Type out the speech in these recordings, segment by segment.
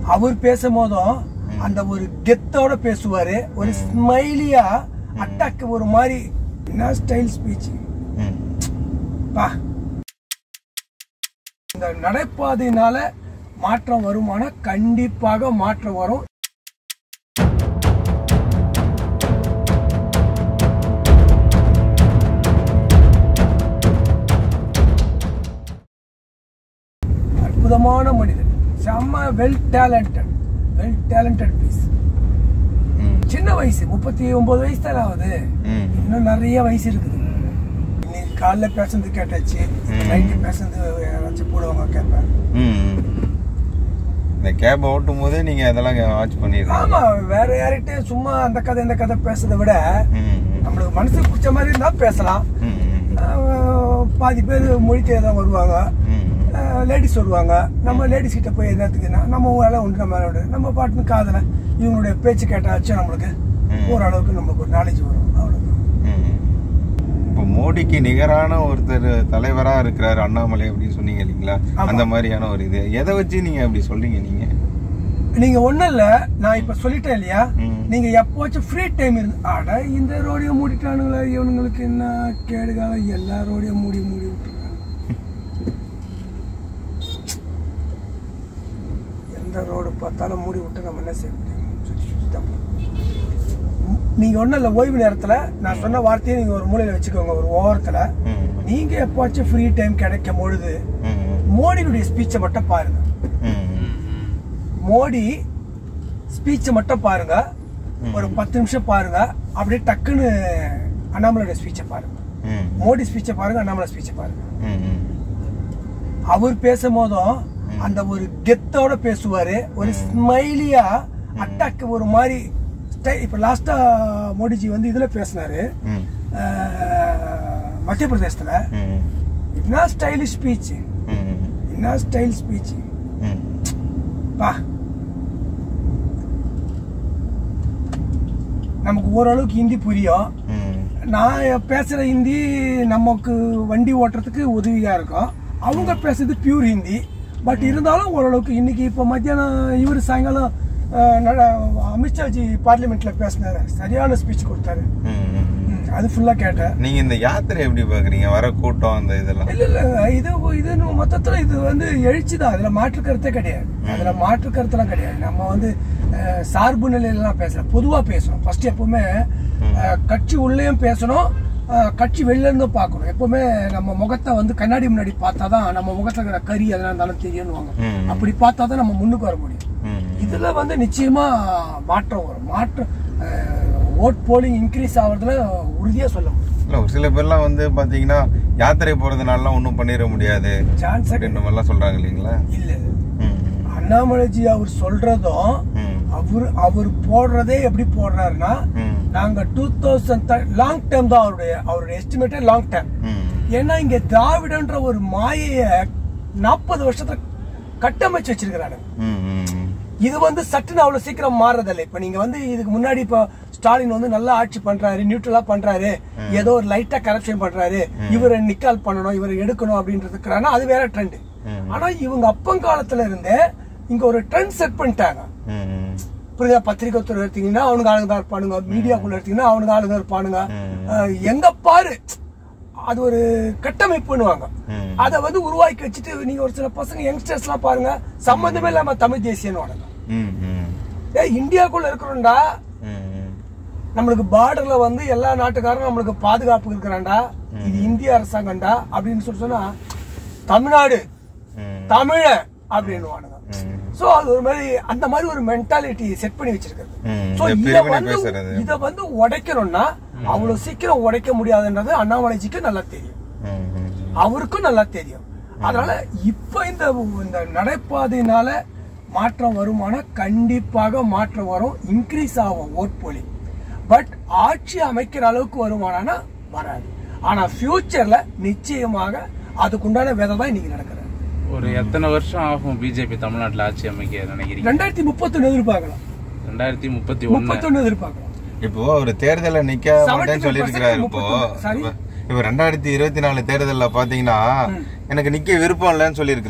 அவர் பேசும்போதும் அந்த ஒரு கெத்தோட பேசுவாரு ஒரு ஸ்மைலியா அட்டாக் ஒரு மாதிரி என்ன ஸ்டைல் ஸ்பீச் ம். பா இந்த நடைபாதையினால மாற்றம் வருமானா கண்டிப்பாக மாற்றம் வரும் அற்புதமான மனிதன் செம்ம well talented well talented piece ம். சின்ன வயசு முப்பத்தி ஒன்பது வயசு தானே ஆகுது ம். இன்னும் நிறைய வயசு இருக்குது இன்னைக்கு காலைல பேசுனது கேட்டாச்சு ம். நைட்டு பேசுனது யாராச்சும் போடுவாங்க கேட்பேன் ம், ம். இந்த கேப் ஓட்டும் போதே நீங்க அதெல்லாம் வாட்ச் பண்ணிடுறீங்க ஆமா வேற யார்கிட்டயும் சும்மா அந்த கதை இந்த கதை பேசுறதை விட ம், ம். நம்மளுக்கு மனசுக்கு பிடிச்ச மாதிரி இருந்தா பேசலாம் ம், ம். ஆஹ் பாதி பேர் மொழி தெரியாதவங்க வருவாங்க ம், ம். லேடிஸ் வருவாங்க நம்ம லேடிஸ் கிட்ட போய் என்னத்துக்குன்னா நம்ம வேலை உண்டு நம்ம வேலை உண்டு நம்ம பாட்டுன்னு காதல இவங்களுடைய பேச்சு கேட்டாச்சும் நம்மளுக்கு ம். ஓரளவுக்கு நம்மளுக்கு ஒரு நாலேஜ் வரும் அவ்வளவுதான் ம். இப்போ மோடிக்கு நிகரான ஒருத்தர் தலைவரா இருக்கிறாரு அண்ணாமலை அப்படின்னு சொன்னீங்க இல்லைங்களா ஆமா. அந்த மாதிரியான ஒரு இது எதை வச்சு நீங்க அப்படி சொல்றீங்க நீங்க நீங்க ஒண்ணும் இல்ல நான் இப்ப சொல்லிட்டேன் இல்லையா ம். நீங்க எப்போச்சும் ஃப்ரீ டைம் இருந்து அட இந்த ரோடையும் மூடிட்டானுங்களா இவனுங்களுக்கு என்ன கேடு காலம் எல்லா ரோடையும் மூடி மூடி விட்டுருக்காங்க எந்த ரோடு பார்த்தாலும் மூடி விட்டு நம்ம என்ன செய்ய முடியும் சுத்தி சுத்தி தான் போகணும். ம், நீங்க ஒண்ணும் இல்ல ஓய்வு நேரத்துல நான் சொன்ன வார்த்தையை நீங்க ஒரு மூலையில வச்சுக்கோங்க ஒரு ஓரத்துல ம், நீங்க எப்போச்சும் ஃப்ரீ டைம் கிடைக்கும் பொழுது ம், ம். மோடியினுடைய ஸ்பீச்சை மட்டும் பாருங்க ம், ம். மோடி ஸ்பீச்சை மட்டும் பாருங்க ஒரு பத்து நிமிஷம் பாருங்க அப்படியே டக்குன்னு அண்ணாமலையோட ஸ்பீச்சை பாருங்க ம், மோடி ஸ்பீச்சை பாருங்க அண்ணாமலை ஸ்பீச்சை பாருங்க ம், ம். அவர் பேசும்போதும் அந்த ஒரு கெத்தோட பேசுவாரு ஒரு ஸ்மைலியா அட்டாக் ஒரு மாதிரி style- இப்ப லாஸ்டா மோடிஜி வந்து இதுல பேசினாரு ம், அஹ், மத்திய பிரதேசத்துல ம், என்ன ஸ்டைலிஷ் ஸ்பீச் ம், என்ன ஸ்டைல் ஸ்பீச் ம். பா நமக்கு ஓரளவுக்கு ஹிந்தி புரியும் ம். நான் பேசுற ஹிந்தி நமக்கு வண்டி ஓட்டுறதுக்கு உதவியா இருக்கும் அவங்க பேசுறது பியூர் ஹிந்தி பட் இருந்தாலும் ஓரளவுக்கு இன்னைக்கு இப்போ மத்தியானம் இவர் சாயங்காலம் அஹ், நட- அமித்ஷாஜி பார்லிமெண்ட்ல பேசினாரு சரியான ஸ்பீச் கொடுத்தாரு ம், ம். ம், அது ஃபுல்லா கேட்டேன் நீங்க இந்த யாத்திரை எப்படி பாக்குறீங்க வர கூட்டம் அந்த இதெல்லாம் இல்ல இல்ல இது இது மொத்தத்துல இது வந்து எழுச்சி தான் அதுல மாற்று கருத்தே கிடையாது அதுல மாற்று கருத்தெல்லாம் கிடையாது நம்ம வந்து அஹ், சார்பு நிலையிலாம் பேசல பொதுவா பேசணும் ஃபர்ஸ்ட் எப்பவுமே அஹ், கட்சி உள்ளேயும் பேசணும் அஹ், கட்சி வெளில இருந்தும் பார்க்கணும் எப்பவுமே நம்ம முகத்தை வந்து கண்ணாடி முன்னாடி பார்த்தா தான் நம்ம முகத்துல இருக்கிற கறி அதெல்லாம் இருந்தாலும் தெரியும்னுவாங்க ம். அப்படி பார்த்தா தான் நம்ம முன்னுக்கு வர முடியும் ம், இதுல வந்து நிச்சயமா மாற்றம் வரும் மாற்றம் ஓட் போலிங் இன்க்ரீஸ் ஆகுறதுல உறுதியா சொல்ல முடியும் இல்ல ஒரு சில பேர்லாம் வந்து பாத்தீங்கன்னா யாத்திரை போறதுனாலாம் ஒன்றும் பண்ணிட முடியாது சான்ஸ் அப்படின்ற மாதிரிலாம் சொல்றாங்க இல்லைங்களா இல்ல இல்ல ம், அண்ணாமலைஜி அவர் சொல்றதும் ம், அவர் அவர் போடுறதே எப்படி போடுறாருன்னா ம், நாங்க டூ தௌசண்ட் லாங் டேர்ம் தான் அவருடைய அவருடைய எஸ்டிமேட்டே லாங் டேர்ம் ம், ஏன்னா இங்க திராவிடன்ற ஒரு மாயைய நாற்பது வருஷத்துல கட்டமைச்சு வச்சிருக்கிறாரு ம், ம், ம். இது வந்து சட்டுன்னு அவ்வளவு சீக்கிரம் மாறுறதில்லை இப்ப நீங்க வந்து இதுக்கு முன்னாடி இப்ப ஸ்டாலின் வந்து நல்லா ஆட்சி பண்றாரு நியூட்ரலா பண்றாரு ஏதோ ஒரு லைட்டா கரப்ஷன் பண்றாரு இவரை நிக்கால் பண்ணணும் இவரை எடுக்கணும் அப்படின்றதுக்குறானா அது வேற ட்ரெண்ட் ம். ஆனா இவங்க அப்பங்காலத்துல இருந்தே இங்க ஒரு ட்ரெண்ட் செட் பண்ணிட்டாங்க ம், ம். புரியுதா பத்திரிகை துறை எடுத்தீங்கன்னா அவனுக்கு ஆளுங்க தான் இருப்பானுங்க மீடியாக்குள்ள எடுத்தீங்கன்னா அவனுக்கு ஆளுங்க இருப்பானுங்க அஹ் எங்க பாரு அது ஒரு கட்டமைப்புன்னுவாங்க ம். அதை வந்து உருவாக்கி வச்சுட்டு நீங்க ஒரு சில பசங்க யங்ஸ்டர்ஸ் எல்லாம் பாருங்க சம்பந்தமே இல்லாம தமிழ் தேசியன்னு வாடுங்க ம், ம். ஏ இந்தியாக்குள்ள இருக்கிறோம்டா ம், ம். நம்மளுக்கு பார்டர்ல வந்து எல்லா நாட்டுக்காரரும் நம்மளுக்கு பாதுகாப்பு இருக்கிறான்டா இது இந்திய அரசாங்கம்டா அப்படின்னு சொல்லி சொன்னா தமிழ்நாடு ம். தமிழ அப்படின்னு வாடுங்க ம். சோ அது ஒரு மாதிரி அந்த மாதிரி ஒரு மென்டாலிட்டி செட் பண்ணி வச்சிருக்கிறது ம். சோ இந்த இத பிரிவினை வந்து பேசுறது. இத வந்து உடைக்கணும்னா அவ்வளவு சீக்கிரம் உடைக்க முடியாதுன்றது அண்ணாமலைஜிக்கு நல்லா தெரியும் ம், ம். அவருக்கும் நல்லா தெரியும் அதனால இப்ப இந்த இந்த நடைபாதையினால மாற்றம் வருமானா கண்டிப்பாக மாற்றம் வரும் இன்க்ரீஸ் ஆகும் ஓட் போலிங் பட் ஆட்சி அமைக்கிற அளவுக்கு வருமானா வராது ஆனா ஃபியூச்சர்ல நிச்சயமாக அதுக்குண்டான விதை தான் இன்னைக்கு நடக்கிறது ஒரு எத்தனை வருஷம் ஆகும் பிஜேபி தமிழ்நாட்டுல ஆட்சி அமைக்க நினைக்கிறீங்க ரெண்டாயிரத்தி முப்பத்தொன்னு எதிர்பார்க்கலாம் ரெண்டாயிரத்தி முப்பத்தி ஒண்ணு முப்பத்தொன்னு எதிர்பார்க்கலாம் இப்போ ஒரு தேர்தல நிக்க மாட்டேன்னு சொல்லியிருக்கிறாரு இப்போ சரி. இப்ப- இப்ப ரெண்டாயிரத்தி இருபத்தி நாலு தேர்தல்ல பாத்தீங்கன்னா எனக்கு நிக்க விருப்பம் இல்லைன்னு சொல்லியிருக்கிறாரு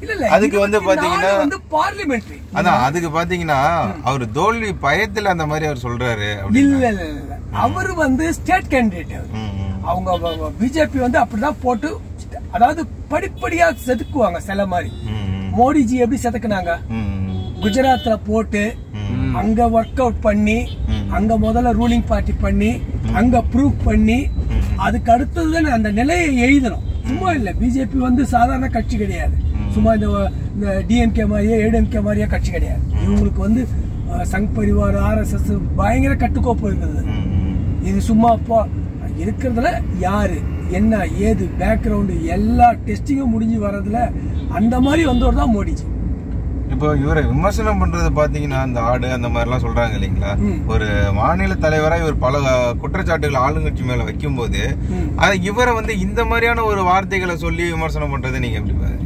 இல்ல இல்ல அதுக்கு வந்து 24 பாத்தீங்கன்னா வந்து பார்லிமெண்ட்ரி அதான் அதுக்கு பாத்தீங்கன்னா அவர் தோல்வி பயத்துல அந்த மாதிரி அவர் சொல்றாரு அப்படின்னு இல்ல இல்ல இல்ல அவர் வந்து ஸ்டேட் கேண்டிடேட் ம், ம். அவங்க பிஜேபி வந்து அப்படிதான் போட்டு அதாவது படிப்படியா செதுக்குவாங்க சில மாதிரி ம், ம். மோடிஜி எப்படி செதுக்குனாங்க ம், ம். குஜராத்ல போட்டு அங்க ஒர்க் அவுட் பண்ணி அங்க முதல்ல ரூலிங் பார்ட்டி பண்ணி அங்க ப்ரூவ் பண்ணி அதுக்கு அடுத்தது அந்த நிலையை எழுதணும் சும்மா இல்ல பிஜேபி வந்து சாதாரண கட்சி கிடையாது சும்மா இந்த இந்த டிஎம்கே மாதிரியே ஏடிஎம்கே மாதிரியே கட்சி கிடையாது இவங்களுக்கு வந்து அஹ், சங் பரிவார் ஆர்எஸ்எஸ் பயங்கர கட்டுக்கோப்பு இருக்குது ம், ம். இது சும்மா அப்போ இருக்கிறதுல யாரு என்ன ஏது பேக்ரவுண்டு எல்லா டெஸ்டிங்கும் முடிஞ்சு வர்றதுல அந்த மாதிரி வந்தவர் தான் மோடிஜி இப்போ இவரை விமர்சனம் பண்றது பாத்தீங்கன்னா அந்த ஆடு அந்த மாதிரி எல்லாம் சொல்றாங்க இல்லைங்களா ம். ஒரு மாநில தலைவரா இவர் பல குற்றச்சாட்டுகள் ஆளுங்கட்சி மேல வைக்கும்போது ம். அது இவரை வந்து இந்த மாதிரியான ஒரு வார்த்தைகளை சொல்லி விமர்சனம் பண்றதை நீங்க எப்படி பாக்குறீங்க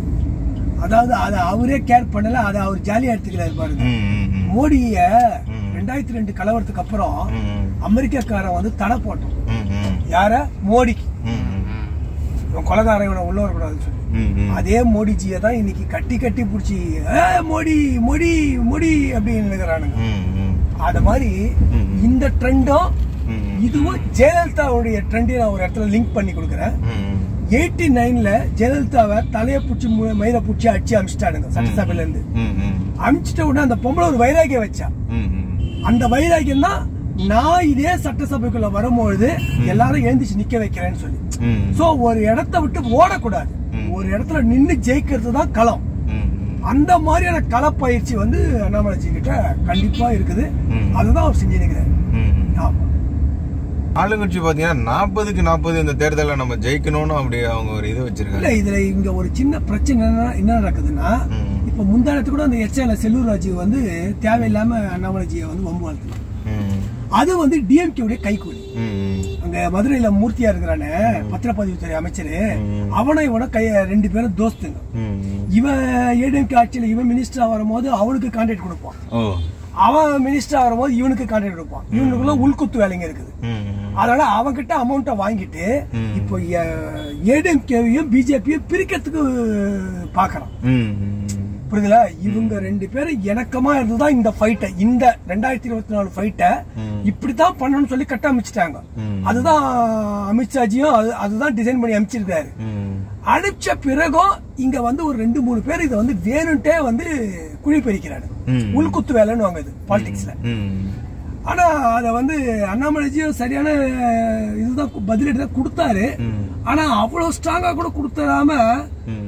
அதாவது அதை அவரே கேர் பண்ணல அதை அவர் ஜாலியா எடுத்துக்கிறாரு பாருங்க ம், ம், ம். மோடிய ம். ரெண்டாயிரத்தி ரெண்டு கலவரத்துக்கு அப்புறம் ம், ம். அமெரிக்காக்காரன் வந்து தடை போட்டான் ம், ம். யார மோடிக்கு ம், ம். இவன் கொலகாரன் இவனை உள்ள வரக்கூடாதுன்னு சொல்லி ம், ம். அதே மோடிஜியை தான் இன்னைக்கு கட்டி கட்டி பிடிச்சி மோடி மோடி மோடி அப்படின்னு இருக்கிறானுங்க ம், ம். அது மாதிரி ம். இந்த ட்ரெண்டும் ம், ம். இதுவும் ஜெயலலிதாவுடைய ட்ரெண்டையும் நான் ஒரு இடத்துல லிங்க் பண்ணி கொடுக்குறேன் ம், எயிட்டி நைன்ல ஜெயலலிதாவை தலையை பிடிச்சி மயில பிடிச்சி அடிச்சு அமிச்சிட்டானுங்க சட்டசபையில இருந்து ம், ம். அமிச்சிட்ட உடனே அந்த பொம்பளை ஒரு வைராகியம் வச்சா ம், ம். அந்த வைராகியம் தான் நான் இதே சட்டசபைக்குள்ள வரும்பொழுது எல்லாரும் எழுந்திச்சு நிக்க வைக்கிறேன்னு சொல்லி ம். சோ ஒரு இடத்த விட்டு ஓடக்கூடாது ம். ஒரு இடத்துல நின்னு ஜெயிக்கிறது தான் களம் ம், ம். அந்த மாதிரியான களப்பயிற்சி வந்து அண்ணாமலைஜி கிட்ட கண்டிப்பா இருக்குது ம். அதுதான் அவர் செஞ்சிருக்கிறார் ம். ஆமா ஆளுங்கட்சி பாத்தீங்கன்னா நாற்பதுக்கு நாற்பது இந்த தேர்தலை நம்ம ஜெயிக்கணும்னு அப்படி அவங்க ஒரு இது இல்ல வச்சிருக்காங்க இதுல இங்க ஒரு சின்ன பிரச்சனை என்ன- என்ன நடக்குதுன்னா ம். இப்ப முந்தானத்து கூட அந்த எச்எல் செல்லூர் ராஜு வந்து தேவையில்லாம அண்ணாமலைஜியை வந்து வம்பு வளர்த்து ம். அது வந்து டிஎம்கே உடைய கைக்கூலி ம், ம். அங்க மதுரையில மூர்த்தியா இருக்கிறானே பத்திரப்பதிவுத்துறை அமைச்சர் ம். அவனை இவன கைய ரெண்டு பேரும் தோஸ்துங்க ம், ம். இவன் ஏடிஎம்கே ஆட்சியில இவன் மினிஸ்டரா வரும்போது அவனுக்கு கான்ட்ராக்ட் கொடுப்பான் ஓ அவன் மினிஸ்டரா வரும்போது இவனுக்கு கான்ட்ராக்ட் கொடுப்பான் இவனுக்குள்ள உள்குத்து வேலைங்க இருக்குது ம், ம். அதனால அவன்கிட்ட அமௌண்ட்டை வாங்கிட்டு ம். இப்போ ஏடிஎம்கேவையும் பிஜேபியும் பிரிக்கிறதுக்கு பாக்குறான் ம், ம். புரியுதுல இவங்க ரெண்டு பேரும் இணக்கமா இருந்துதான் இந்த ஃபைட்டை இந்த ரெண்டாயிரத்தி இருபத்தி நாலு ஃபைட்டை ம். இப்படித்தான் பண்ணணும்னு சொல்லி கட்டமைச்சிட்டாங்க ம். அதுதான் அமித்ஷாஜியும் அது- அதுதான் டிசைன் பண்ணி அமைச்சிருக்காரு ம். அனுப்பிச்ச பிறகும் இங்க வந்து ஒரு ரெண்டு மூணு பேர் இதை வந்து வேணும்ட்டே வந்து குழி பறிக்கிறாரு ம். உள்குத்து வேலைன்னு வாங்க இது பாலிடிக்ஸ்ல ம். ஆனா அத வந்து அண்ணாமலைஜியும் சரியான இதுதான் பதிலடி தான் கொடுத்தாரு ம். ஆனா அவ்வளவு ஸ்ட்ராங்கா கூட கொடுத்துடாம ம்.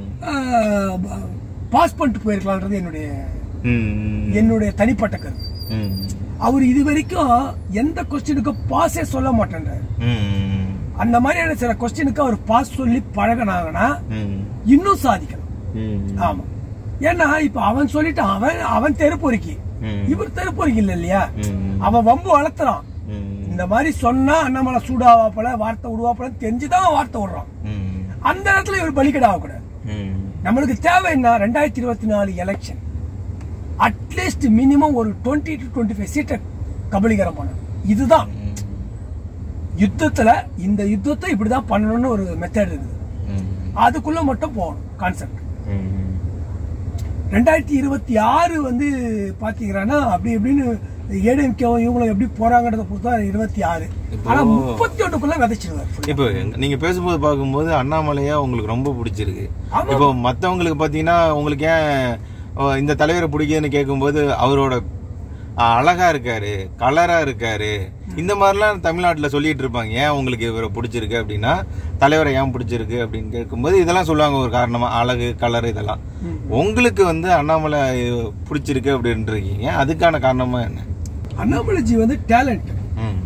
பாஸ் பண்ணிட்டு போயிருக்கலான்றது என்னுடைய ம். என்னுடைய தனிப்பட்ட கருத்து ம். அவர் இது வரைக்கும் எந்த கொஸ்டினுக்கும் பாஸே சொல்ல மாட்டேன்றாரு ம். அந்த மாதிரியான சில கொஸ்டினுக்கு அவர் பாஸ் சொல்லி பழகினாங்கன்னா ம். இன்னும் சாதிக்கலாம் ம். ஆமா ஏன்னா இப்ப அவன் சொல்லிட்டான் அவன் அவன் தெருப்பொறுக்கி ம். இவர் தெருப்பொறுக்கி இல்ல இல்லையா ம். அவன் வம்பு வளர்த்துறான் ம். இந்த மாதிரி சொன்னா அண்ணாமலை சூடாவாப்பல வார்த்தை விடுவாப்பல தெரிஞ்சுதான் வார்த்தை விடுறான் ம். அந்த இடத்துல இவர் பலிக்கடா ஆகக்கூடாது ம். நம்மளுக்கு தேவை என்ன ரெண்டாயிரத்தி இருபத்தி நாலு எலெக்ஷன் அட்லீஸ்ட் மினிமம் ஒரு டுவெண்ட்டி டு டுவெண்ட்டி ஃபைவ் சீட்டை கபலீகரம் பண்ணணும் இதுதான் யுத்தத்துல இந்த யுத்தத்தை இப்படிதான் பண்ணணும்னு ஒரு மெத்தட் இருக்குது ம். அதுக்குள்ள மட்டும் போகணும் கான்செப்ட் ம். ரெண்டாயிரத்தி இருபத்தி ஆறு வந்து பாத்தீங்கன்னா அப்படி எப்படின்னு ஏடிஎம்கேவும் இவங்களும் எப்படி போறாங்கன்றத பொறுத்தா இருபத்தி ஆறு ஆனா முப்பத்தி ஒண்ணுக்குள்ள விதைச்சிடுவார் இப்போ நீங்க பேசும்போது பார்க்கும்போது அண்ணாமலையா உங்களுக்கு ரொம்ப பிடிச்சிருக்கு ஆமா. இப்போ மத்தவங்களுக்கு பாத்தீங்கன்னா உங்களுக்கு ஏன் ஓ, இந்த தலைவரை பிடிக்குதுன்னு கேட்கும்போது அவரோட ஆ, அழகா இருக்காரு கலரா இருக்காரு இந்த மாதிரிலாம் தமிழ்நாட்டுல சொல்லிட்டு இருப்பாங்க ஏன் உங்களுக்கு இவரை பிடிச்சிருக்கு அப்படின்னா தலைவரை ஏன் பிடிச்சிருக்கு அப்படின்னு கேட்கும்போது இதெல்லாம் சொல்லுவாங்க ஒரு காரணமா அழகு கலர் இதெல்லாம் உங்களுக்கு வந்து அண்ணாமலை பிடிச்சிருக்கு அப்படின்ட்டு இருக்கீங்க அதுக்கான காரணமா என்ன அண்ணாமலைஜி வந்து டேலண்ட் ம்.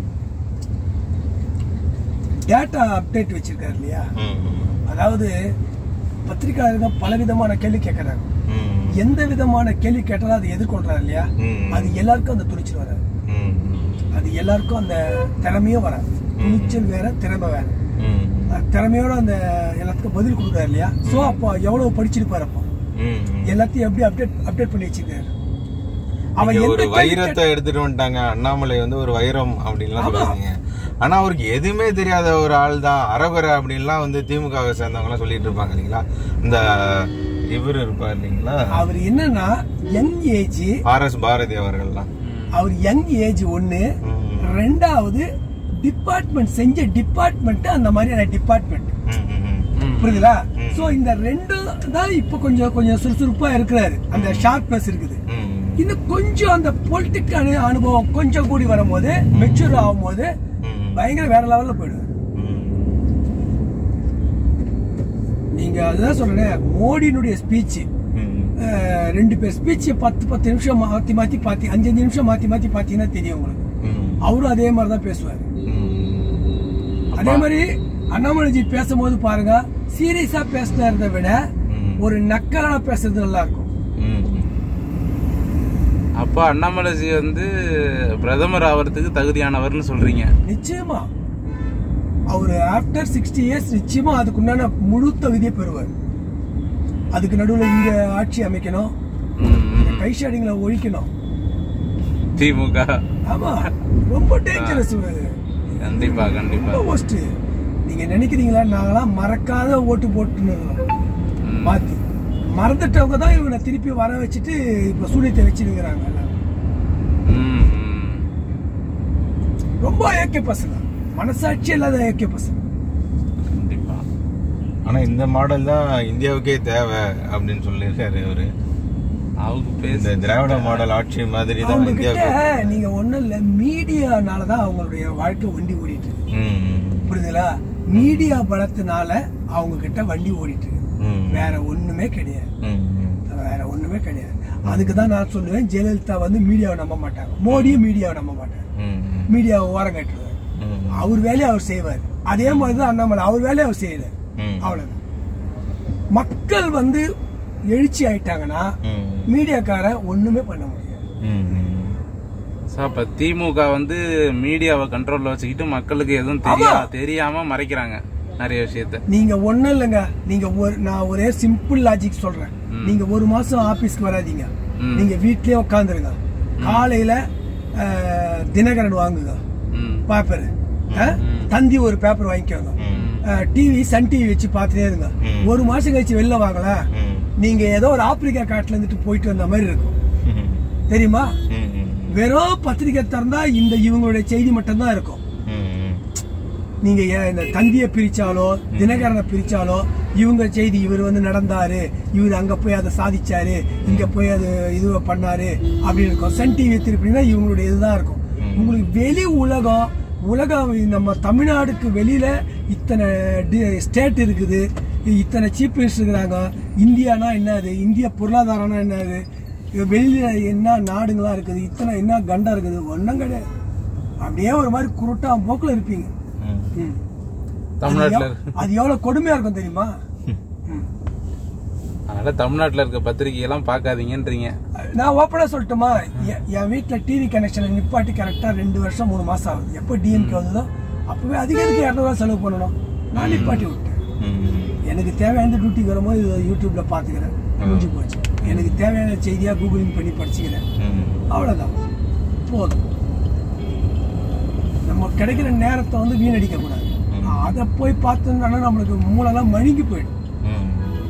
டேட்டா அப்டேட் வச்சிருக்காரு இல்லையா ம். அதாவது பத்திரிகையாளர்கள் பல விதமான கேள்வி கேட்கறாங்க ம். எந்த விதமான கேள்வி கேட்டாலும் அதை எதிர்கொள்றாரு இல்லையா ம். அது எல்லாருக்கும் அந்த துணிச்சல் வராது ம். அது எல்லாருக்கும் அந்த திறமையும் வராது துணிச்சல் வேற திறமை வேற ம். அந்த திறமையோட அந்த எல்லாத்துக்கும் பதில் கொடுக்குறாரு இல்லையா சோ அப்போ எவ்வளவு படிச்சிருப்பாரு அப்போ ம். எல்லாத்தையும் எப்படி அப்டேட் அப்டேட் பண்ணி வச்சிருக்காரு அவன் நீங்க எந்த ஒரு கேள்வி வைரத்தை எடுத்துட்டு வந்துட்டாங்க அண்ணாமலை வந்து ஒரு வைரம் அப்படின்லாம் சொல்லுவாங்க ஆனா அவருக்கு எதுவுமே தெரியாத ஒரு ஆள் தான் அரகுரை அப்படின்லாம் வந்து திமுகவை சேர்ந்தவங்க எல்லாம் சொல்லிட்டு இருப்பாங்க இல்லைங்களா இந்த இவர் இருப்பார் இல்லைங்களா அவர் என்னன்னா young age R S Bharathi அவர்கள்லாம் அவர் யங் ஏஜ் ஒண்ணு ம். ரெண்டாவது டிபார்ட்மெண்ட் செஞ்ச டிபார்ட்மெண்ட் அந்த மாதிரியான டிபார்ட்மெண்ட் ம், ம், ம். புரியுதுங்களா சோ இந்த ரெண்டும் தான் இப்ப கொஞ்சம் கொஞ்சம் சுறுசுறுப்பா இருக்கிறாரு அந்த ஷார்ப்னஸ் இருக்குது ம். இன்னும் கொஞ்சம் அந்த பொலிட்டிக் அனுபவம் கொஞ்சம் கூடி வரும்போது மெச்சூர் ஆகும்போது ம். பயங்கர வேற லெவல்ல போயிடுவார் ம். நீங்க அதுதான் சொல்றேன் மோடியினுடைய ஸ்பீச் ம். ரெண்டு பேர் ஸ்பீச் பத்து பத்து நிமிஷம் மாத்தி மாத்தி பாத்தி அஞ்சு அஞ்சு நிமிஷம் மாத்தி மாத்தி பாத்தீங்கன்னா தெரியும் உங்களுக்கு ம். அவரும் அதே மாதிரி தான் பேசுவாரு ம். அதே மாதிரி அண்ணாமலைஜி பேசும்போது பாருங்க சீரியஸா பேசுனதை விட ம். ஒரு நக்கலா பேசுறது நல்லா இருக்கும் ம். அப்போ அண்ணாமலைஜி வந்து பிரதமர் ஆவறதுக்கு தகுதியானவர்னு சொல்றீங்க நிச்சயமா அவர் ஆஃப்டர் சிக்ஸ்டி இயர்ஸ் நிச்சயமா அதுக்குண்டான முழு தகுதியை பெறுவார் அதுக்கு நடுவுல இங்க ஆட்சி அமைக்கணும் ம், ம். கைஷாடிங்களை ஒழிக்கணும் திமுக ஆமா ரொம்ப டேஞ்சரஸ் கண்டிப்பா கண்டிப்பா ரொம்ப ஒஸ்ட் நீங்க நினைக்கிறீங்களா நாங்களாம் மறக்காத ஓட்டு போட்டுன்னு இருக்கோம். ம். மாத்தி மறந்துட்டவங்க தான் இவனை திருப்பி வர வச்சுட்டு இப்ப சூனியத்தை வச்சிருக்கிறாங்க எல்லாரும். ம், ம். ரொம்ப ஏகே பசங்க மனசாட்சி இல்லாத ஏகே பசங்க கண்டிப்பா ஆனா இந்த மாடல் தான் இந்தியாவுக்கே தேவை அப்படின்னு சொல்லியிருக்காரு அவரு அவங்க இந்த பேச திராவிட மாடல் ஆட்சி மாதிரி தான் அவங்க கிட்ட இந்தியாவுக்கு நீங்க ஒண்ணும் இல்ல மீடியானால தான் அவங்களுடைய வாழ்க்கை வண்டி ஓடிட்டு இருக்கு ம். புரியுதுங்களா மீடியா பலத்தினால அவங்க கிட்ட வண்டி ஓடிட்டு இருக்கு ம். வேற ஒண்ணுமே கிடையாது ம். வேற ஒண்ணுமே கிடையாது அதுக்கு தான் நான் சொல்லுவேன் ஜெயலலிதா வந்து மீடியாவை நம்ப மாட்டாங்க மோடியும் மீடியாவை நம்ப மாட்டாங்க ம். மீடியாவை ஓரம் கட்டுவார் ம். அவர் வேலையை அவர் செய்வார் அதே மாதிரி தான் அண்ணாமலை அவர் வேலையை அவர் செய்யல ம். அவ்வளவு மக்கள் வந்து எழுச்சி ஆயிட்டாங்கன்னா ம். மீடியாக்காரன் ஒண்ணுமே பண்ண முடியாது ம். So, அப்ப திமுக வந்து மீடியாவை கண்ட்ரோல்ல வச்சுக்கிட்டு மக்களுக்கு எதுவும் தெரியா ஆமா. தெரியாம மறைக்கிறாங்க நிறைய விஷயத்த நீங்க ஒண்ணும் இல்லைங்க நீங்க ஒரு நான் ஒரே சிம்பிள் லாஜிக் சொல்றேன் நீங்க ஒரு மாசம் ஆபீஸ்க்கு வராதீங்க ம். நீங்க வீட்லயே உட்காந்துருங்க காலையில அஹ், தினகரன் வாங்குங்க ம். பேப்பர் தந்தி ஒரு பேப்பர் வாங்கிக்கோங்க ம். டிவி சன் டிவி வச்சு பார்த்துட்டே இருங்க ம். ஒரு மாசம் கழிச்சு வெளில வாங்கல ம். நீங்க ஏதோ ஒரு ஆப்பிரிக்கா காட்டுல இருந்துட்டு போயிட்டு வந்த மாதிரி இருக்கும் ம். தெரியுமா ம். வெறும் பத்திரிக்கை திறந்தா இந்த இவங்களுடைய செய்தி மட்டும்தான் இருக்கும் ம். நீங்க ஏன் இந்த தந்தியை பிரிச்சாலோ தினகரனை பிரிச்சாலோ இவங்க செய்தி இவர் வந்து நடந்தாரு இவர் அங்க போய் அதை சாதிச்சாரு இங்க போய் அது இது பண்ணாரு அப்படின்னு இருக்கும் சன் டிவி திருப்பினா இவங்களுடைய இதுதான் இருக்கும் உங்களுக்கு வெளி உலகம் உலகம் நம்ம தமிழ்நாடுக்கு வெளியில இத்தனை ஸ்டேட் இருக்குது இத்தனை சீஃப் மினிஸ்டர் இருக்கிறாங்க இந்தியானா என்னது இந்திய பொருளாதாரம்னா என்னது வெளியில என்ன நாடுங்களா இருக்குது இத்தனை என்ன கண்டம் இருக்குது ஒன்றும் கிடையாது அப்படியே ஒரு மாதிரி குருட்டா போக்குல இருப்பீங்க ம். ம். தமிழ்நாட்டுல அது எவ்- அது எவ்வளவு கொடுமையா இருக்கும் தெரியுமா ம். அதனால தமிழ்நாட்டுல இருக்க பத்திரிகை எல்லாம் பாக்காதீங்கன்றீங்க நான் ஓப்பனா சொல்லட்டுமா எ- என் வீட்டுல டிவி கனெக்ஷன் நிப்பாட்டி கரெக்டா ரெண்டு வருஷம் மூணு மாசம் ஆகுது எப்போ டிஎம்கே வந்ததோ அப்பவே அதிகத்துக்கு இரநூறுவா செலவு பண்ணணும் நான் நிப்பாட்டி விட்டேன் ம். எனக்கு தேவையான டியூட்டிக்கு வரும்போது இது யூடியூப்ல பாத்துக்கிறேன் முடிஞ்சு போச்சு எனக்கு தேவையான செய்தியா கூகுளிங் பண்ணி படிச்சுக்கிறேன் ம். அவ்வளவுதான் போதும் நம்ம கிடைக்கிற நேரத்தை வந்து வீணடிக்க கூடாது அதை போய் பார்த்தோம்னா நம்மளுக்கு மூளைலாம் மழுங்கி போயிடும் ம்.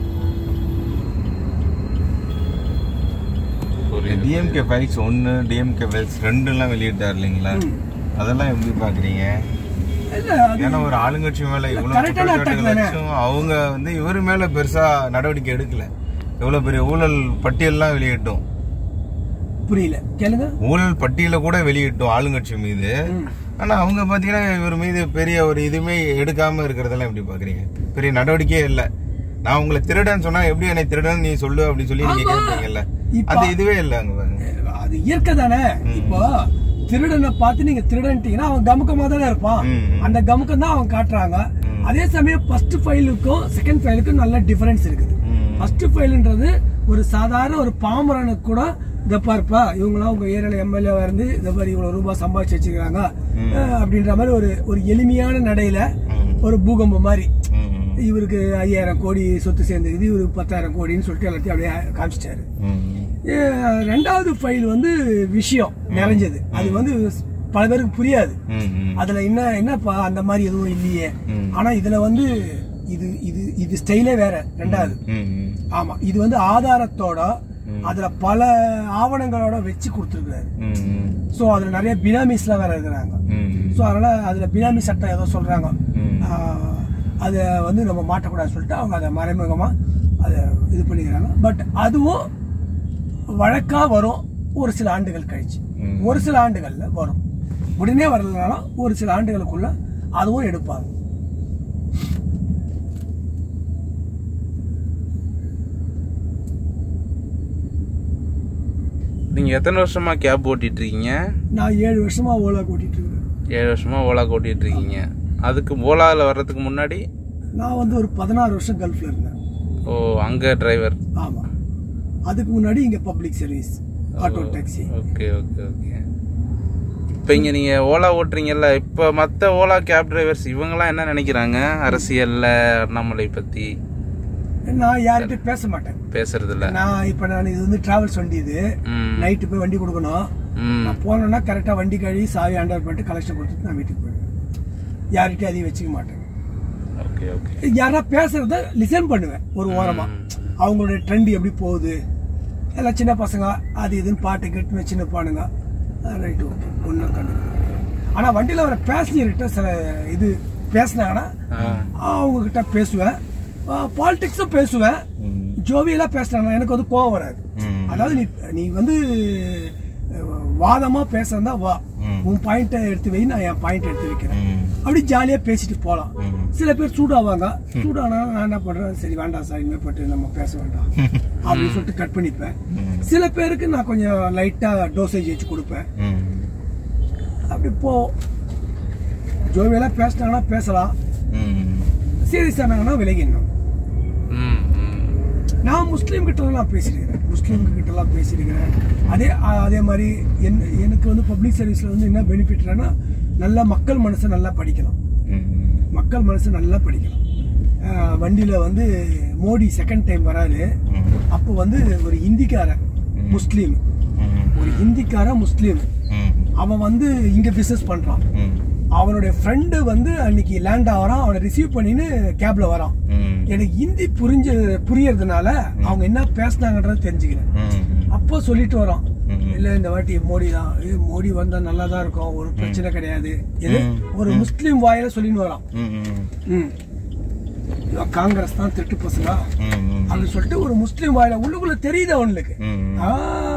புரியுது. டிஎம்கே ஃபைல்ஸ் ஒன்று டிஎம்கே ஃபைல்ஸ் ரெண்டுலாம் வெளியிட்டார் இல்லைங்களா ம். அதெல்லாம் எப்படி பாக்குறீங்க இல்ல அது ஏன்னா ஒரு ஆளுங்கட்சி மேல இவ்வளவு correct ஆன attack குற்றச்சாட்டுகள் தானே? வச்சும் அவங்க வந்து இவர் மேல பெருசா நடவடிக்கை எடுக்கல இவ்வளவு பெரிய ஊழல் பட்டியல்லாம் வெளியிட்டோம் புரியல கேளுங்க ஊழல் பட்டியல கூட வெளியிட்டோம் ஆளுங்கட்சி மீது ம். ஆனா அவங்க பாத்தீங்கன்னா இவர் மீது பெரிய ஒரு இதுவுமே எடுக்காம இருக்கிறதெல்லாம் எப்படி பாக்குறீங்க பெரிய நடவடிக்கையே இல்ல நான் உங்களை திருடன் சொன்னா எப்படி என்னை திருடன் நீ சொல்லு அப்படின்னு சொல்லி நீங்க ஆமா. கேட்பீங்கல்ல இப்ப- அந்த இதுவே இல்ல அங்க பாருங்க அது இயற்கை தானே இப்போ திருடனை பார்த்து நீங்க திருடன்ட்டீங்கன்னா அவன் கமுக்கமா தானே இருப்பான் ம். அந்த கமுக்கம் தான் அவன் காட்டுறாங்க அதே சமயம் ஃபர்ஸ்ட் ஃபைலுக்கும் செகண்ட் ஃபைலுக்கும் நல்ல டிஃபரன்ஸ் இருக்குது ம். ஃபர்ஸ்ட் ஃபைல்ன்றது ஒரு சாதாரண ஒரு பாமரனுக்கு கூட இத பார்ப்பா இவங்களாம் உங்க ஏரியால எம்எல்ஏவா இருந்து இந்த மாதிரி இவ்வளவு ரூபாய் சம்பாதிச்சு வச்சுக்கிறாங்க அஹ், அப்படின்ற மாதிரி ஒரு ஒரு எளிமையான நடையில ம். ஒரு பூகம்பம் மாதிரி ம். இவருக்கு ஐயாயிரம் கோடி சொத்து சேர்ந்துக்குது இவருக்கு பத்தாயிரம் கோடின்னு சொல்லிட்டு எல்லாத்தையும் அப்படியே காமிச்சிட்டாரு ம். ஏ, ரெண்டாவது ஃபைல் வந்து விஷயம் நிறைஞ்சது அது வந்து பல பேருக்கு புரியாது ம். ம். அதுல என்ன என்னப்பா அந்த மாதிரி எதுவும் இல்லையே ம். ஆனா இதுல வந்து இது இது இது ஸ்டைலே வேற ரெண்டாவது ம், ம். ஆமா இது வந்து ஆதாரத்தோட அதுல பல ஆவணங்களோட வச்சு கொடுத்துருக்காரு ம், ம். ஸோ அதுல நிறைய பினாமிஸ்லாம் வேற இருக்கிறாங்க ம், ஸோ அதனால அதுல பினாமி சட்டம் ஏதோ சொல்றாங்க ம். ஆஹ், அதை வந்து நம்ம மாட்டக்கூடாதுன்னு சொல்லிட்டு அவங்க அதை மறைமுகமா அதை இது பண்ணிக்கிறாங்க பட் அதுவும் வழக்கா வரும் ஒரு சில ஆண்டுகள் கழிச்சு ம். ஒரு சில ஆண்டுகள்ல வரும் உடனே வரலனாலும் ஒரு சில ஆண்டுகளுக்குள்ள அதுவும் எடுப்பாங்க நீங்க எத்தனை வருஷமா கேப் ஓட்டிட்டு இருக்கீங்க நான் ஏழு வருஷமா ஓலா கூட்டிட்டு இருக்கேன் ஏழு வருஷமா ஓலா ஓட்டிட்டு இருக்கீங்க அதுக்கு ஓலாவில் வர்றதுக்கு முன்னாடி நான் வந்து ஒரு பதினாறு வருஷம் கல்ஃப்ல இருந்தேன் ஓ அங்க டிரைவர் ஆமா அதுக்கு முன்னாடி இங்க public service auto taxi okay okay okay இப்போ இங்க நீங்க ஓலா ஓட்டுறீங்கல்ல இப்போ மற்ற ஓலா கேப் டிரைவர்ஸ் இவங்கெல்லாம் என்ன நினைக்கிறாங்க அரசியல்ல அண்ணாமலை பத்தி நான் யார்கிட்டயும் பேச மாட்டேன் பேசுறது இல்ல நான் இப்ப நான் இது வந்து டிராவல்ஸ் வண்டி இது ம் நைட்டு போய் வண்டி கொடுக்கணும் ம் நான் போனேன்னா கரெக்டா வண்டி கழுவி சாவி ஆண்டர் பண்ணிட்டு கலெக்ஷன் கொடுத்துட்டு நான் வீட்டுக்கு போயிடுவேன் யார்கிட்டயும் அதையும் வச்சுக்க மாட்டேன் ஓகே ஓகே யாரா பேசுறத லிசன் பண்ணுவேன் ஒரு ஓரமா அவங்களுடைய ட்ரெண்ட் எப்படி போகுது எல்லாம் சின்ன பசங்க அது இதுன்னு பாட்டு கேட்டு வச்சுன்னு பானுங்க ரைட்டு ஓகே ஒன்றும் கண்டு ஆனா வண்டியில வர பேசஞ்சர்கிட்ட சில இது பேசினாங்கன்னா அவங்க கிட்ட பேசுவேன் பாலிடிக்ஸும் பேசுவேன் ம். ஜோவியலா பேசுறாங்க எனக்கு வந்து கோவம் வராது ம். அதாவது நீ நீ வந்து அஹ், வாதமா பேசுறதா வா ம். உன் பாயிண்ட்டை எடுத்து வை நான் என் பாயிண்ட் எடுத்து வைக்கிறேன் ம். அப்படி ஜாலியா பேசிட்டு போலாம் ம். சில பேர் சூடாவாங்க சூடானா நான் என்ன பண்றேன் சரி வேண்டாம் சார் இனிமே பட்டு நம்ம பேச வேண்டாம் அப்படின்னு சொல்லிட்டு கட் பண்ணிப்பேன் சில பேருக்கு நான் கொஞ்சம் லைட்டா டோசேஜ் வச்சு கொடுப்பேன் ம். அப்படி போ ஜோவியலா பேசினாங்கன்னா பேசலாம் ம். சீரியஸ் ஆனாங்கன்னா விலகிடணும் ம் ம் நான் முஸ்லீம் கிட்ட நான் பேசியிருக்கிறேன் முஸ்லீம் கிட்ட எல்லாம் பேசியிருக்கிறேன் அதே அ- அதே மாதிரி என் எனக்கு வந்து பப்ளிக் சர்வீஸ்ல வந்து என்ன பெனிஃபிட்னா நல்லா மக்கள் மனசை நல்லா படிக்கலாம் ம். மக்கள் மனசு நல்லா படிக்கலாம் அஹ் வண்டியில வந்து மோடி செகண்ட் டைம் வராரு ம். அப்போ வந்து ஒரு ஹிந்திக்காரன் முஸ்லீம் ம். ஒரு ஹிந்திக்காரன் முஸ்லீம் ம். அவன் வந்து இங்க பிசினஸ் பண்றான் ம். அவனுடைய ஃப்ரெண்டு வந்து அன்னைக்கு லேண்ட் ஆகிறான் அவனை ரிசீவ் பண்ணின்னு கேப்ல வரான் ம். எனக்கு ஹிந்தி புரிஞ்ச புரியறதுனால அவங்க என்ன பேசுனாங்கன்றத தெரிஞ்சுக்கிறேன் ம். அப்போ சொல்லிட்டு வரோம் ம். இல்ல இந்த வாட்டி மோடி தான் ஏ, மோடி வந்தா நல்லா தான் இருக்கும் ஒரு பிரச்சனை கிடையாது இது ம். ஒரு முஸ்லீம் வாயில சொல்லின்னு வரான் ம். ம். ம். இவன் காங்கிரஸ் தான் திட்டு பசங்க ம். ம். அப்படின்னு சொல்லிட்டு ஒரு முஸ்லீம் வாயில உள்ளுக்குள்ள தெரியுது அவனுக்கு ம். ஆ,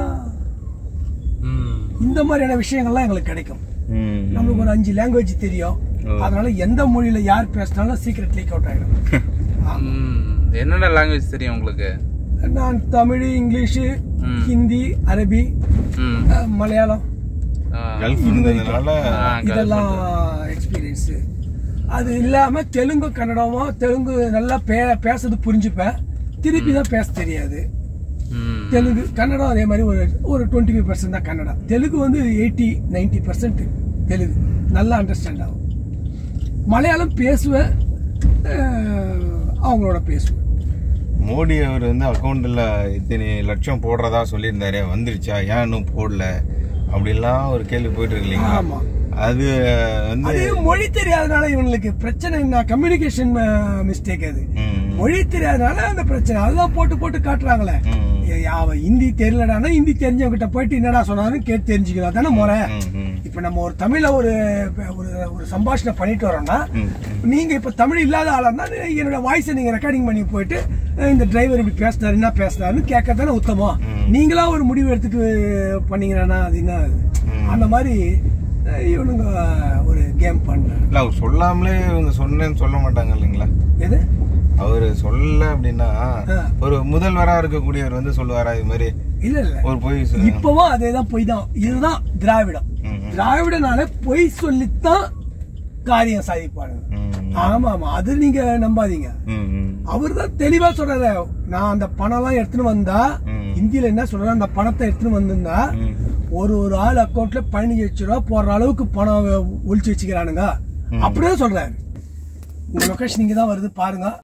ம் இந்த மாதிரியான விஷயங்கள்லாம் எங்களுக்கு கிடைக்கும் ம். நம்மளுக்கு ஒரு அஞ்சு லாங்குவேஜ் தெரியும் ஓ. அதனால எந்த மொழியில யார் பேசினாலும் சீக்கிரம் லீக் அவுட் ஆயிடும் ம். என்னென்ன லாங்குவேஜ் தெரியும் உங்களுக்கு நான் தமிழ் இங்கிலீஷ் ம். ஹிந்தி அரபி ம் அஹ், மலையாளம் ஆ. கல்ஃப் இருந்ததுனால ஆ, இதெல்லாம் எக்ஸ்பீரியன்ஸ் அது இல்லாம தெலுங்கு கன்னடமோ தெலுங்கு நல்லா பே பேசுறது புரிஞ்சுப்பேன் திருப்பி தான் பேச தெரியாது ம் தெலுங்கு கன்னடம் அதே மாதிரி ஒரு ஒரு டுவெண்ட்டி ஃபைவ் பர்சன்ட் தான் கன்னடம் தெலுங்கு வந்து எயிட்டி நைன்டி பர்சன்ட் தெலுங்கு நல்லா அண்டர்ஸ்டாண்ட் ஆகும் மலையாளம் பேசுவேன் அஹ், அவங்களோட பேசுவேன் மோடி அவர் வந்து அக்கௌண்ட்ல இத்தனை லட்சம் போடுறதா சொல்லியிருந்தாரு வந்துருச்சா ஏன் இன்னும் போடல அப்படிலாம் ஒரு கேள்வி போயிட்டு இருக்கு இல்லைங்களா ஆமா. அது வந்து அது மொழி தெரியாதனால இவங்களுக்கு பிரச்சனை என்ன கம்யூனிகேஷன் மிஸ்டேக் அது ம், மொழி தெரியாதனால அந்த பிரச்சனை அதுதான் போட்டு போட்டு காட்டுறாங்களே ம், ஏய், அவன் ஹிந்தி தெரியலடானா ஹிந்தி தெரிஞ்சவங்க கிட்ட போயிட்டு என்னடா சொன்னாலும் கேட்டு தெரிஞ்சுக்கலாம் தானே முறை ம், ம், இப்ப நம்ம ஒரு தமிழ்ல ஒரு ஒரு ஒரு சம்பாஷணை பண்ணிட்டு வரோம்னா ம், நீங்க இப்ப தமிழ் இல்லாத ஆளா இருந்தா என்னோட வாய்ஸை நீங்க ரெக்கார்டிங் பண்ணி போயிட்டு அஹ், இந்த டிரைவர் இப்படி பேசினாரு என்ன பேசினாருன்னு கேட்க தானே உத்தமம் ம். நீங்களா ஒரு முடிவு எடுத்துட்டு பண்ணீங்கன்னா அது என்ன ம். அந்த மாதிரி அஹ், இவனுங்க ஒரு கேம் பண்றாங்க இல்ல அவர் சொல்லாமலே இவங்க சொன்னேன்னு சொல்ல மாட்டாங்க இல்லைங்களா எது அவரு சொல்லல அப்படின்னா ஆ. ஒரு முதல்வரா இருக்கக்கூடியவர் வந்து சொல்லுவாரா இது மாதிரி இல்ல இல்ல ஒரு பொய் சொ- இப்பவும் அதேதான் பொய் தான் இதுதான் திராவிடம் ம், ம். திராவிடனால பொய் சொல்லித்தான் காரியம் சாதிப்பாங்க ம், ஆமா ஆமா அது நீங்க நம்பாதீங்க ம், ம், அவர் தான் தெளிவா சொல்றாரு நான் அந்த பணம் எல்லாம் எடுத்துன்னு வந்தா ம். இந்தியில என்ன சொல்றாரு அந்த பணத்தை எடுத்துன்னு வந்திருந்தா ம். ஒரு ஒரு ஆள் அக்கௌண்ட்ல பதினஞ்சு லட்ச ரூபா போடுற அளவுக்கு பணம் ஒழிச்சு வச்சுக்கிறானுங்க அப்படியே சொல்றாரு உங்க லொகேஷன் இங்க தான் வருது பாருங்க